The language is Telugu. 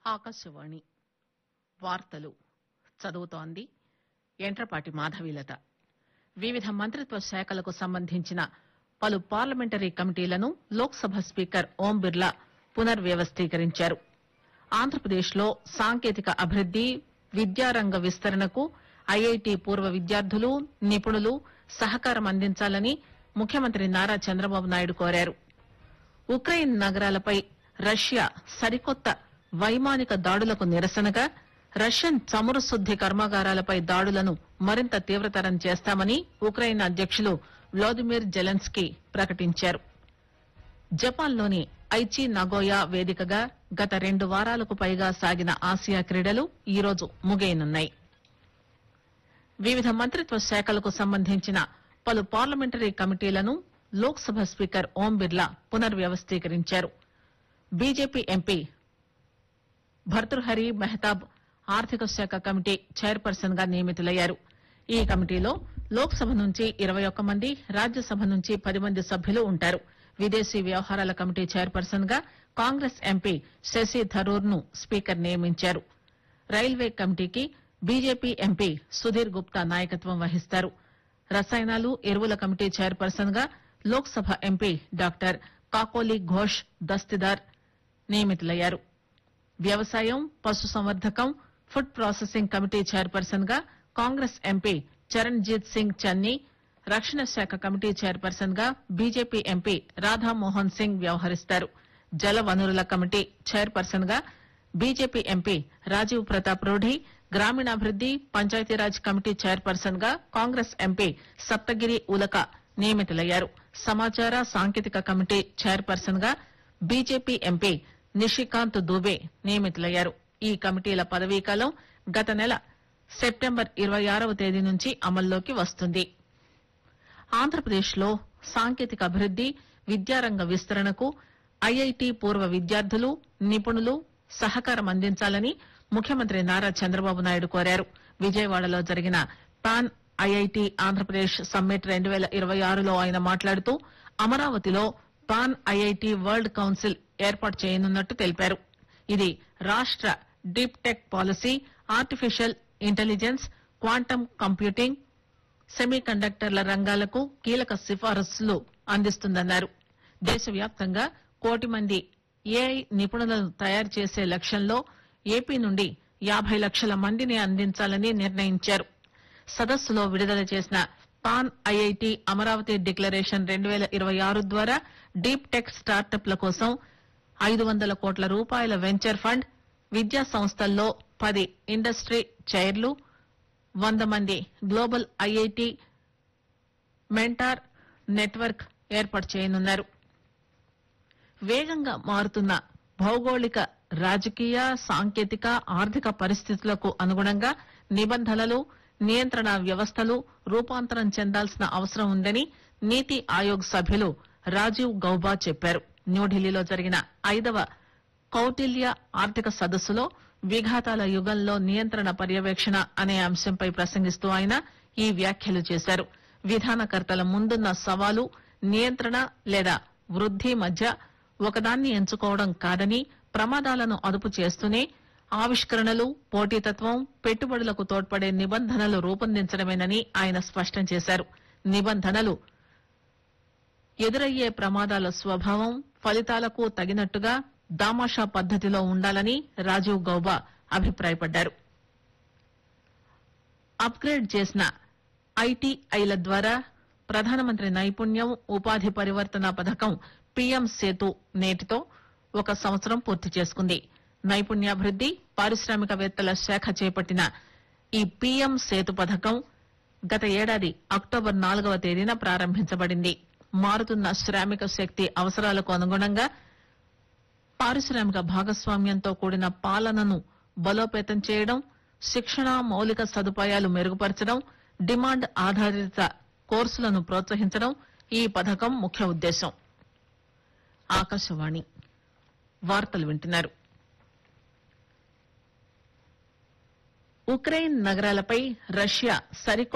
ఆకాశవాణి వార్తలు చదువుతోంది ఎంట్రపాటి మాధవీలత వివిధ మంత్రిత్వ శాఖలకు సంబంధించిన పలు పార్లమెంటరీ కమిటీలను లోక్ సభ స్పీకర్ ఓం బిర్లా పునర్వ్యవస్థీకరించారు ఆంధ్రప్రదేశ్ లో సాంకేతిక అభివృద్ది విద్యారంగ విస్తరణకు ఐఐటి పూర్వ విద్యార్థులు నిపుణులు సహకారం అందించాలని ముఖ్యమంత్రి నారా చంద్రబాబు నాయుడు కోరారు ఉక్రెయిన్ నగరాలపై రష్యా సరికొత్త వైమానిక దాడులకు నిరసనగా రష్యన్ చమురు శుద్ది కర్మాగారాలపై దాడులను మరింత తీవ్రతరం చేస్తామని ఉక్రెయిన్ అధ్యకులు వ్లాదిమిర్ జెలెన్స్కీ ప్రకటించారు జపాన్లోని ఐచి నగోయా వేదికగా గత రెండు వారాలకు పైగా సాగిన ఆసియా క్రీడలు ఈరోజు ముగియనున్నాయి వివిధ మంత్రిత్వ శాఖలకు సంబంధించిన పలు పార్లమెంటరీ కమిటీలను లోక్ సభ స్పీకర్ ఓం బిర్లా పునర్వ్యవస్థీకరించారు బీజేపీ ఎంపీ భర్తృహరి మెహతాబ్ ఆర్థిక శాఖ కమిటీ చైర్పర్సన్ గా నియమితులయ్యారు ఈ కమిటీలో లోక్ సభ నుంచి ఇరవై ఒక్క మంది రాజ్యసభ నుంచి పది మంది సభ్యులు ఉంటారు విదేశీ వ్యవహారాల కమిటీ చైర్పర్సన్ గా కాంగ్రెస్ ఎంపీ శశి థరూర్ ను స్పీకర్ నియమించారు రైల్వే కమిటీకి బీజేపీ ఎంపీ సుధీర్ గుప్తా నాయకత్వం వహిస్తారు రసాయనాలు ఎరువుల కమిటీ చైర్పర్సన్ గా లోక్ సభ ఎంపీ డాక్టర్ కాకోలి ఘోష్ దస్తిదార్ నియమితులయ్యారు వ్యవసాయం పశుసంవర్ధకం ఫుడ్ ప్రాసెసింగ్ కమిటీ చైర్పర్సన్ గా కాంగ్రెస్ ఎంపీ చరణ్జీత్ సింగ్ చన్నీ రక్షణ శాఖ కమిటీ చైర్పర్సన్ గా బీజేపీ ఎంపీ రాధామోహన్ సింగ్ వ్యవహరిస్తారు జల వనరుల కమిటీ చైర్పర్సన్ గా బీజేపీ ఎంపీ రాజీవ్ ప్రతాప్ రూఢి గ్రామీణాభివృద్ది పంచాయతీరాజ్ కమిటీ చైర్పర్సన్ గా కాంగ్రెస్ ఎంపీ సప్తగిరి ఉలక నియమితులయ్యారు సమాచార సాంకేతిక కమిటీ చైర్పర్సన్ గా బీజేపీ ఎంపీ నిషికాంత్ దూబే నియమితులయ్యారు ఈ కమిటీల పదవీకాలం గత నెల సెప్టెంబర్ ఇరవై ఆరవ తేదీ నుంచి అమల్లోకి వస్తుంది ఆంధ్రప్రదేశ్ లో సాంకేతిక అభివృద్ది విద్యారంగ విస్తరణకు ఐఐటి పూర్వ విద్యార్థులు నిపుణులు సహకారం అందించాలని ముఖ్యమంత్రి నారా చంద్రబాబు నాయుడు కోరారు విజయవాడలో జరిగిన పాన్ ఐఐటి ఆంధ్రప్రదేశ్ సమ్మిట్ రెండు పేల ఇరవై ఆరులో ఆయన మాట్లాడుతూ అమరావతిలో పాన్ ఐఐటి వరల్డ్ కౌన్సిల్ ఏర్పాటు చేయనున్నట్టు తెలిపారు ఇది రాష్ట deep tech policy artificial intelligence quantum computing సెమీ కండక్టర్ల రంగాలకు కీలక సిఫారసులు అందిస్తుందన్నారు దేశవ్యాప్తంగా కోటి మంది ఏఐ నిపుణులను తయారు చేసే లక్ష్యంలో ఏపీ నుండి యాబై లక్షల మందిని అందించాలని నిర్ణయించారు సదస్సులో విడుదల చేసిన పాన్ ఐఐటి అమరావతి డిక్లరేషన్ రెండు పేల ఇరవై ఆరు ద్వారా డీప్ టెక్ స్టార్టప్ల కోసం ఐదు వందల కోట్ల రూపాయల వెంచర్ ఫండ్ విద్యా సంస్థల్లో పది ఇండస్ట్రీ చైర్లు వంద మంది గ్లోబల్ ఐఐటి మెంటార్ నెట్వర్క్ ఏర్పాటు చేయనున్నారు వేగంగా మారుతున్న భౌగోళిక రాజకీయ సాంకేతిక ఆర్థిక పరిస్థితులకు అనుగుణంగా నిబంధనలు నియంత్రణ వ్యవస్థలు రూపాంతరం చెందాల్సిన అవసరం ఉందని నీతి ఆయోగ్ సభ్యులు రాజీవ్ గౌబా చెప్పారు న్యూఢిల్లీలో జరిగిన ఐదవ కౌటిల్య ఆర్థిక సదస్సులో విఘాతాల యుగంలో నియంత్రణ పర్యవేక్షణ అనే అంశంపై ప్రసంగిస్తూ ఆయన ఈ వ్యాఖ్యలు చేశారు విధానకర్తల ముందున్న సవాలు నియంత్రణ లేదా వృద్ది మధ్య ఒకదాన్ని ఎంచుకోవడం కాదని ప్రమాదాలను అదుపు చేస్తూనే ఆవిష్కరణలు పోటీతత్వం పెట్టుబడులకు తోడ్పడే నిబంధనలు రూపొందించడమేనని ఆయన స్పష్టం చేశారు నిబంధనలు ఎదురయ్యే ప్రమాదాల స్వభావం ఫలితాలకు తగినట్టుగా దామాషా పద్దతిలో ఉండాలని రాజీవ్ గౌబా అభిప్రాయపడ్డారు అప్గ్రేడ్ చేసిన ఐటీఐల ద్వారా ప్రధానమంత్రి నైపుణ్యం ఉపాధి పరివర్తన పథకం పీఎం సేతు నేటితో ఒక సంవత్సరం పూర్తి చేసుకుంది నైపుణ్యాభివృద్ది పారిశ్రామికవేత్తల శాఖ చేపట్టిన ఈ పీఎం సేతు పథకం గత ఏడాది అక్టోబర్ నాలుగవ తేదీన ప్రారంభించబడింది మారుతున్న శ్రామిక శక్తి అవసరాలకు అనుగుణంగా పారిశ్రామిక భాగస్వామ్యంతో కూడిన పాలనను బలోపేతం చేయడం శిక్షణ మౌలిక సదుపాయాలు మెరుగుపరచడం డిమాండ్ ఆధారిత కోర్సులను ప్రోత్సహించడం ఈ పథకం ముఖ్య ఉద్దేశం ఆకాశవాణి వార్తలు వింటున్నారు ఉక్రెయిన్ నగరాలపై రష్యా సరికొత్త